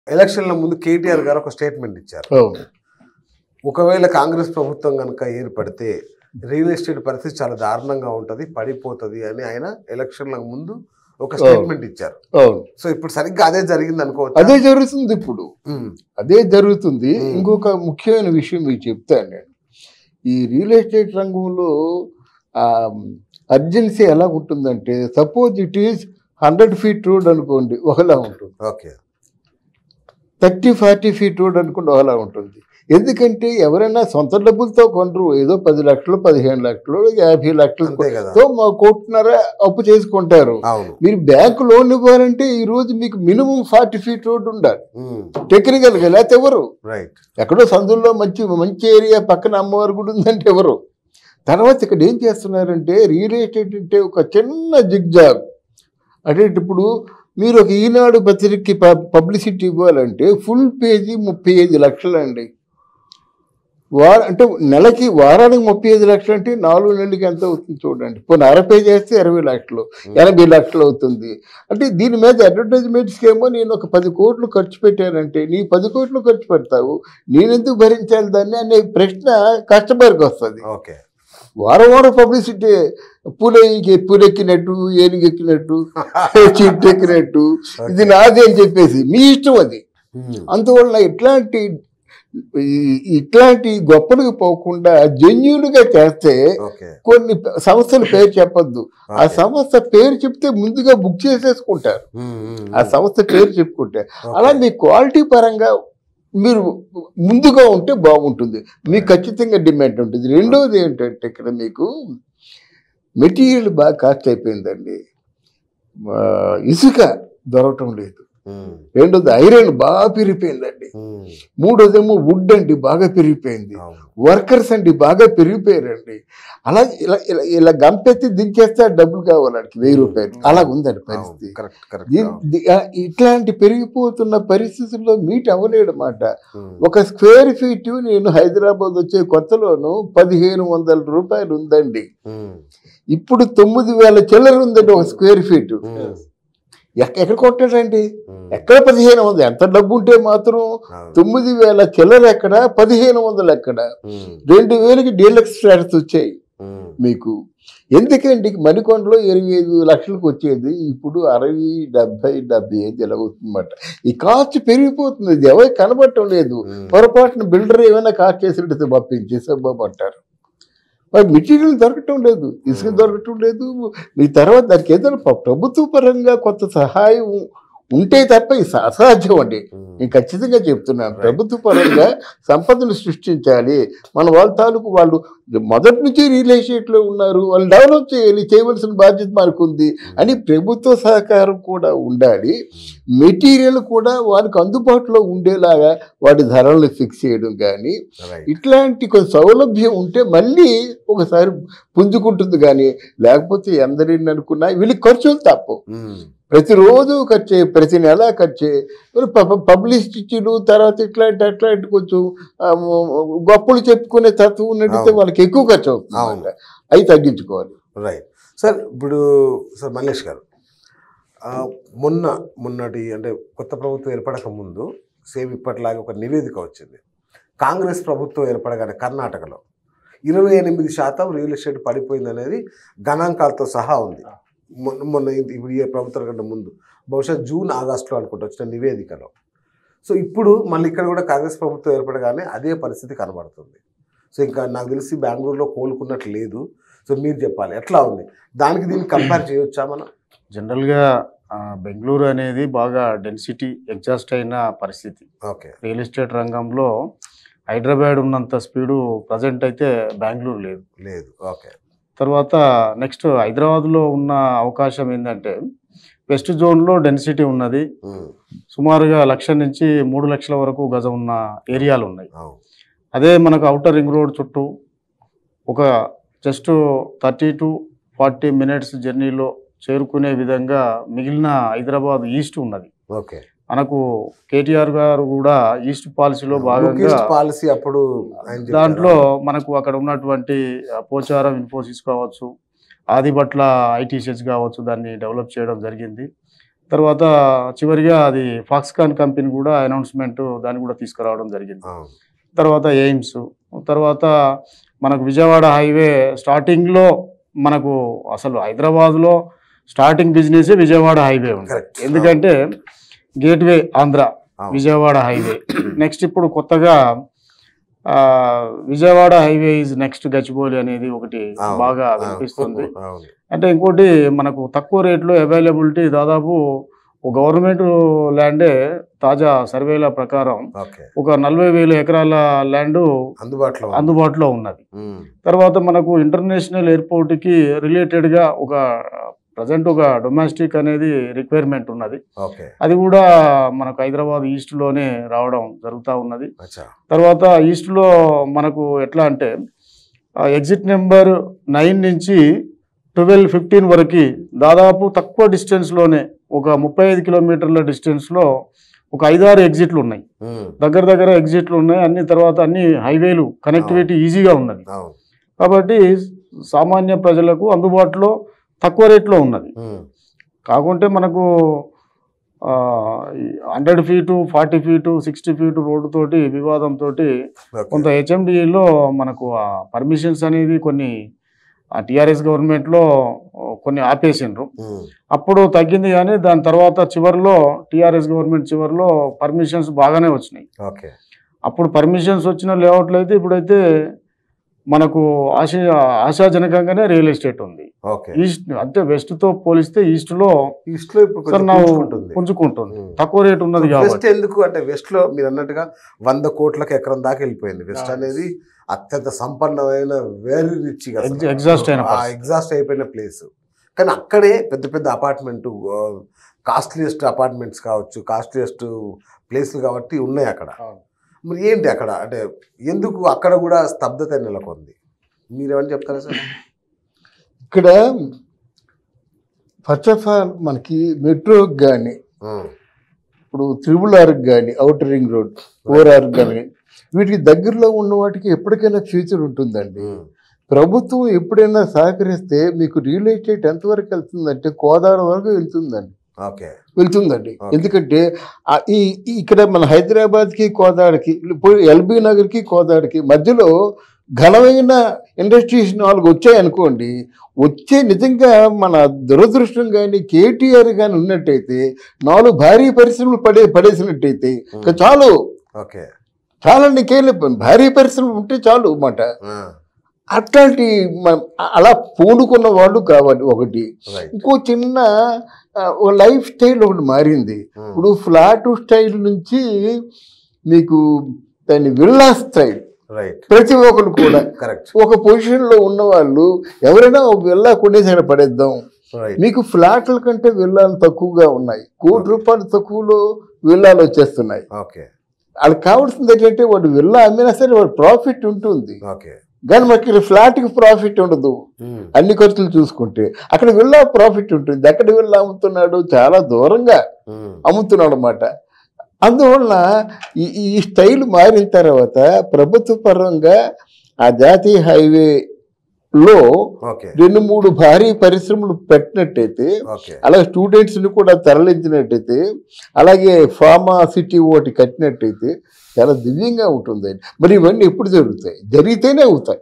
ఎలక్షన్ల ముందు కేటీఆర్ గారు ఒక స్టేట్మెంట్ ఇచ్చారు అవును ఒకవేళ కాంగ్రెస్ ప్రభుత్వం కనుక ఏర్పడితే రియల్ ఎస్టేట్ పరిస్థితి చాలా దారుణంగా ఉంటుంది పడిపోతుంది అని ఆయన ఎలక్షన్లకు ముందు ఒక స్టేట్మెంట్ ఇచ్చారు అవును సో ఇప్పుడు సరిగ్గా అదే జరిగింది అనుకోవచ్చు అదే జరుగుతుంది ఇప్పుడు అదే జరుగుతుంది ఇంకొక ముఖ్యమైన విషయం మీకు చెప్తాను నేను ఈ రియల్ ఎస్టేట్ రంగంలో అర్జెన్సీ ఎలా ఉంటుందంటే suppose it is hundred feet road అనుకోండి ఒకలా ఉంటుంది okay thirty forty feet road అనుకోండి ఒకలా ఉంటుంది ఎందుకంటే ఎవరైనా సొంత డబ్బులతో కొనరు ఏదో పది లక్షలు పదిహేను లక్షలు యాభై లక్షలు అంతే కదా తో మా కోటిన్నర అప్పు చేసుకుంటారు అవును మీరు బ్యాంకు లోన్ ఇవ్వాలంటే ఈ రోజు మీకు మినిమం ఫార్టీ ఫీట్ రోడ్ ఉండాలి టెక్నికల్ గా లేకపోతే ఎవరు రైట్ ఎక్కడో సందుల్లో మంచి మంచి ఏరియా పక్కన అమ్మవారి గుడి ఉందంటే ఎవరు తర్వాత ఇక్కడ ఏం చేస్తున్నారంటే రియల్ ఎస్టేట్ అంటే ఒక చిన్న జిగ్జాగ్ అంటే ఇప్పుడు మీరు ఒక ఈనాడు పత్రికకి పబ్లిసిటీ ఇవ్వాలంటే ఫుల్ పేజీ ముప్పై ఐదు లక్షలు అండి వార అంటే నెలకి వారానికి ముప్పై ఐదు లక్షలు అంటే నాలుగు నెలలకి ఎంత అవుతుంది చూడండి పోనీ అర పేజీ వేస్తే ఇరవై లక్షలు ఎనభై లక్షలు అవుతుంది అంటే దీని మీద అడ్వర్టైజ్మెంట్స్కి ఏమో నేను ఒక పది కోట్లు ఖర్చు పెట్టానంటే నీ పది కోట్లు ఖర్చు పెడతావు నేనెందుకు భరించాలి దాన్ని అనే ప్రశ్న కస్టమర్కి వస్తుంది ఓకే వారం వారం పబ్లిసిటీ పూలకి పూలెక్కినట్టు ఏనుగెక్కినట్టు చీట్ ఎక్కినట్టు ఇది నాది అని చెప్పేసి మీ ఇష్టం అది అందువలన ఇట్లాంటి ఈ- ఇట్లాంటి గొప్పలకు పోకుండా జెన్యున్గా చేస్తే ఓకే కొన్ని సంస్థల పేరు చెప్పొద్దు ఆ సంస్థ పేరు చెప్తే ముందుగా బుక్ చేసేసుకుంటారు ఆ సంస్థ పేరు చెప్పుకుంటే అలా మీ క్వాలిటీ పరంగా మీరు ముందుగా ఉంటే బాగుంటుంది మీకు ఖచ్చితంగా డిమాండ్ ఉంటుంది రెండోది ఏంటంటే ఇక్కడ మీకు మెటీరియల్ బాగా కాస్ట్ అయిపోయిందండి ఆ, ఇసుక దొరకటం లేదు రెండోది ఐరన్ బాగా పెరిగిపోయిందండి మూడోదేమో వుడ్ అండి బాగా పెరిగిపోయింది వర్కర్స్ అండి బాగా పెరిగిపోయారండి అలా ఇలా ఇలా ఇలా గంపెత్తి దించేస్తే డబ్బులు కావాలండి వెయ్యి రూపాయలు అలా ఉందండి పరిస్థితి కరెక్ట్ కరెక్ట్ దీ- దీ- ఆ, ఇట్లాంటి పెరిగిపోతున్న పరిస్థితుల్లో మీట్ అవ్వలేడు మాట ఒక స్క్వేర్ ఫీట్ నేను హైదరాబాద్ వచ్చే కొత్తలోను పదిహేను వందల రూపాయలు ఉందండి ఇప్పుడు తొమ్మిది వేల చిల్లర ఉందండి ఒక స్క్వేర్ ఫీట్ ఎక్క- ఎక్కడ కొట్టాడండి ఎక్కడ పదిహేను వందలు ఎంత డబ్బు ఉంటే మాత్రం తొమ్మిది వేల చిల్లర ఎక్కడ పదిహేను వందలు ఎక్కడ రెండు వేలకి డీలక్స్ ఫ్లాట్స్ వచ్చాయి మీకు ఎందుకండి మణికొండలో ఇరవై ఐదు లక్షలకు వచ్చేది ఇప్పుడు అరవై డెబ్బై డెబ్బై ఐదు ఇలా అవుతుందన్నమాట ఈ కాస్ట్ పెరిగిపోతుంది ఇది ఎవరికి కనబడటం లేదు పొరపాటున బిల్డర్ ఏమైనా కాస్ట్ చేసినట్టు పంపించేసే బాబు అంటారు మరి మెటీరియల్ దొరకటం లేదు ఇసుక దొరకటం లేదు మీ తర్వాత దానికి ఏదైనా ప్ర- ప్రభుత్వ పరంగా కొంత సహాయం ఉంటే తప్ప ఇది అసాధ్యం అండి నేను ఖచ్చితంగా చెప్తున్నాను ప్రభుత్వ పరంగా సంపదను సృష్టించాలి మన వాళ్ళ తాలూకు వాళ్ళు మొదటి నుంచి రియల్ ఎస్టేట్లో ఉన్నారు వాళ్ళు డెవలప్ చేయాలి చేయవలసిన బాధ్యత మనకు ఉంది అని ప్రభుత్వ సహకారం కూడా ఉండాలి మెటీరియల్ కూడా వాళ్ళకి అందుబాటులో ఉండేలాగా వాటి ధరలను ఫిక్స్ చేయడం కానీ ఇట్లాంటి కొంచెం సౌలభ్యం ఉంటే మళ్ళీ ఒకసారి పుంజుకుంటుంది కానీ లేకపోతే ఎందరిని అనుకున్నా వీళ్ళకి ఖర్చులు తప్పు ప్రతిరోజు ఖర్చే ప్రతి నెల ఖర్చే మరి ప- పబ్లిసిటీలు తర్వాత ఇట్లాంటి అట్లాంటి కొంచెం ఆ, గొప్పలు చెప్పుకునే తత్వం ఉన్నట్టయితే అవును. వాళ్ళకి ఎక్కువ ఖర్చు అవుతుంది అవును. అన్నమాట. అవి తగ్గించుకోవాలి రైట్ సార్ ఇప్పుడు సార్ మల్లేష్ గారు ఆ, మొన్న మొన్నటి అంటే కొత్త ప్రభుత్వం ఏర్పడక ముందు సేమ్ ఇప్పటిలాగే ఒక నివేదిక వచ్చింది కాంగ్రెస్ ప్రభుత్వం ఏర్పడగానే కర్ణాటకలో ఇరవై ఎనిమిది శాతం రియల్ ఎస్టేట్ పడిపోయింది అనేది గణాంకాలతో సహా ఉంది మొన్న మొన్న ఇది- ఇప్పుడు ఈ ప్రభుత్వం కంటే ముందు బహుశా జూన్ ఆగస్టులో అనుకుంటా వచ్చిన నివేదికలో సో ఇప్పుడు మళ్ళీ ఇక్కడ కూడా కాంగ్రెస్ ప్రభుత్వం ఏర్పడగానే అదే పరిస్థితి కనబడుతుంది సో ఇంకా నాకు తెలిసి బెంగళూరులో కోలుకున్నట్లు లేదు సో మీరు చెప్పాలి ఎట్లా ఉంది దానికి దీన్ని కంపేర్ చేయొచ్చా మనం జనరల్గా ఆ, బెంగళూరు అనేది బాగా డెన్సిటీ ఎగ్జాస్ట్ అయిన పరిస్థితి ఓకే రియల్ ఎస్టేట్ రంగంలో హైదరాబాద్ ఉన్నంత స్పీడు ప్రజెంట్ అయితే బెంగళూరు లేదు లేదు ఓకే తర్వాత నెక్స్ట్ హైదరాబాద్లో ఉన్న అవకాశం ఏంటంటే వెస్ట్ జోన్లో డెన్సిటీ ఉన్నది ఉమ్, సుమారుగా లక్ష నుంచి మూడు లక్షల వరకు గజం ఉన్న ఏరియాలు ఉన్నాయి అవును అదే మనకు అవుటర్ రింగ్ రోడ్ చుట్టూ ఒక just thirty to forty minutes జర్నీలో చేరుకునే విధంగా మిగిలిన హైదరాబాద్ ఈస్ట్ ఉన్నది ఓకే మనకు కేటీఆర్ గారు కూడా ఈస్ట్ పాలసీలో భాగంగా పాలసీ అప్పుడు ఆయన చెప్పారు. దాంట్లో మనకు అక్కడ ఉన్నటువంటి ఆ, పోచారం ఇన్ఫోసిస్ కావచ్చు ఆదిబట్ల ఐటీసీఎస్ కావచ్చు దాన్ని డెవలప్ చేయడం జరిగింది తర్వాత చివరిగా అది ఫాక్స్కాన్ కంపెనీ కూడా అనౌన్స్మెంట్ దాన్ని కూడా తీసుకురావడం జరిగింది అవును తర్వాత ఎయిమ్స్ తర్వాత మనకు విజయవాడ హైవే స్టార్టింగ్లో మనకు అసలు హైదరాబాద్లో స్టార్టింగ్ బిజినెస్ విజయవాడ హైవే ఉంది Correct. ఎందుకంటే గేట్వే ఆంధ్ర అవును. విజయవాడ హైవే నెక్స్ట్ ఇప్పుడు కొత్తగా ఆ, Vijayawada highway is next Gachibowli అనేది ఒకటి అవును. బాగా అవును. వినిపిస్తుంది అవును అంటే ఇంకోటి మనకు తక్కువ రేట్లో అవైలబిలిటీ దాదాపు ఒక గవర్నమెంట్ ల్యాండే తాజా సర్వేల ప్రకారం ఓకే ఒక నలభై వేల ఎకరాల ల్యాండ్ అందుబాటులో ఉంది. అందుబాటులో ఉన్నది ఉమ్, తర్వాత మనకు ఇంటర్నేషనల్ ఎయిర్పోర్ట్కి రిలేటెడ్గా ఒక ప్రజెంట్ ఒక డొమెస్టిక్ అనేది రిక్వైర్మెంట్ ఉన్నది ఓకే అది కూడా మనకు హైదరాబాద్ ఈస్ట్లోనే రావడం జరుగుతూ ఉన్నది అచ్చా తర్వాత ఈస్ట్లో మనకు ఎట్లా అంటే ఎగ్జిట్ నెంబర్ నైన్ నుంచి ట్వెల్వ్ ఫిఫ్టీన్ వరకు దాదాపు తక్కువ డిస్టెన్స్లోనే ఒక ముప్పై ఐదు కిలోమీటర్ల డిస్టెన్స్లో ఒక ఐదారు ఎగ్జిట్లు ఉన్నాయి ఉమ్, దగ్గర దగ్గర ఎగ్జిట్లు ఉన్నాయి అన్ని తర్వాత అన్ని హైవేలు కనెక్టివిటీ ఈజీగా ఉన్నది అవును కాబట్టి సామాన్య ప్రజలకు అందుబాటులో తక్కువ రేట్లో ఉన్నది ఉమ్, కాకుంటే మనకు hundred feet forty feet sixty feet రోడ్డుతోటి వివాదంతో ఓకే. కొంత హెచ్ఎండిలో మనకు పర్మిషన్స్ అనేది కొన్ని టిఆర్ఎస్ గవర్నమెంట్లో కొన్ని ఆపేసిండ్రు ఉమ్, అప్పుడు తగ్గింది కానీ దాని తర్వాత చివరిలో టిఆర్ఎస్ గవర్నమెంట్ చివరిలో పర్మిషన్స్ బాగానే వచ్చినాయి ఓకే అప్పుడు పర్మిషన్స్ వచ్చిన లేఅవుట్లు అయితే ఇప్పుడైతే మనకు ఆశ ఆశాజనకంగానే రియల్ ఎస్టేట్ ఉంది ఓకే ఈస్ట్ అంటే వెస్ట్తో పోలిస్తే ఈస్ట్లో ఈస్ట్ లో ఇప్పుడు సార్ కొంచెం ನಾವು పుంజుకుంటుంది. పుంజుకుంటుంది ఉమ్. తక్కువ రేట్ ఉన్నది వెస్ట్ కాబట్టి ఎందుకు అంటే వెస్ట్ లో మీరు అన్నట్టుగా వంద కోట్లకు ఎకరం దాకా వెళ్ళిపోయింది వెస్ట్ Yes. అనేది అత్యంత సంపన్నమైన వెరీ రిచ్ Ex- exhaust అయిన పరిస్థితి. ఎగ్జాస్ట్ అయిపోయిన ప్లేస్ కానీ అక్కడే పెద్ద పెద్ద అపార్ట్మెంట్ కాస్ట్లీయెస్ట్ అపార్ట్మెంట్స్ కావచ్చు కాస్ట్లీయెస్ట్ ప్లేస్లు కాబట్టి ఉన్నాయి అక్కడ మరి ఏంటి అక్కడ అంటే ఎందుకు అక్కడ కూడా స్తబ్దత నెలకొంది మీరేమని చెప్తారా సార్ ఇక్కడ ఫస్ట్ ఆఫ్ ఆల్ మనకి మెట్రోకి కానీ ఉమ్, ఇప్పుడు త్రిబుల్ ఆర్కి కానీ అవుటర్ రింగ్ రోడ్ ఫోర్ ఆర్కి కానీ వీటికి దగ్గరలో ఉన్న వాటికి ఎప్పటికైనా ఫ్యూచర్ ఉంటుందండి ఉమ్, ప్రభుత్వం ఎప్పుడైనా సహకరిస్తే మీకు రియల్ ఎస్టేట్ ఎంతవరకు వెళ్తుందంటే కోదాడ వరకు వెళ్తుందండి ఓకే వెళ్తుందండి Okay. ఎందుకంటే ఆ ఈ ఈ ఇక్కడ మన హైదరాబాద్కి కోదాడకి ఇప్పుడు ఎల్బీ నగర్కి కోదాడకి మధ్యలో ఘనమైన ఇండస్ట్రీస్ నాలుగు వచ్చాయనుకోండి వచ్చే నిజంగా మన దురదృష్టం కానీ కేటీఆర్ కానీ ఉన్నట్టయితే నాలుగు భారీ పరిశ్రమలు పడే పడేసినట్టయితే ఇంకా చాలు ఓకే చాలా నీకేం భారీ పరిశ్రమలు ఉంటే చాలు అన్నమాట ఆ, అట్లాంటి మ- అలా పూనుకున్న వాళ్ళు కావాలి ఒకటి రైట్ ఇంకో చిన్న ఆ, ఓ లైఫ్ స్టైల్ ఒకటి మారింది ఉమ్, ఇప్పుడు ఫ్లాట్ స్టైల్ నుంచి మీకు దాన్ని విల్లా స్టైల్ రైట్ ప్రతి ఒక్కరు కూడా కరెక్ట్ ఒక పొజిషన్లో ఉన్న వాళ్ళు ఎవరైనా ఒక విల్లా కొనేసి అక్కడ పడేద్దాం రైట్ మీకు ఫ్లాట్ల కంటే విల్లాలు తక్కువగా ఉన్నాయి కోటి రూపాయలు తక్కువలో విల్లాలు వచ్చేస్తున్నాయి ఓకే వాళ్ళకి కావాల్సింది ఏంటంటే వాడు విల్లా అమ్మినా సరే వాడు ప్రాఫిట్ ఉంటుంది ఓకే కానీ మనకి ఫ్లాట్కి ప్రాఫిట్ ఉండదు ఉమ్, అన్ని ఖర్చులు చూసుకుంటే అక్కడ విల్లా ప్రాఫిట్ ఉంటుంది ఎక్కడ విల్లా అమ్ముతున్నాడు చాలా దూరంగా ఉమ్, అమ్ముతున్నాడు అనమాట అందువలన ఈ ఈ స్టైల్ మారిన తర్వాత ప్రభుత్వ పరంగా ఆ జాతీయ హైవేలో ఓకే రెండు మూడు భారీ పరిశ్రమలు పెట్టినట్టయితే ఓకే అలాగే స్టూడెంట్స్ని కూడా తరలించినట్టయితే అలాగే ఫార్మా సిటీ ఒకటి కట్టినట్టయితే చాలా దివ్యంగా ఉంటుంది మరి ఇవన్నీ ఎప్పుడు జరుగుతాయి జరిగితేనే అవుతాయి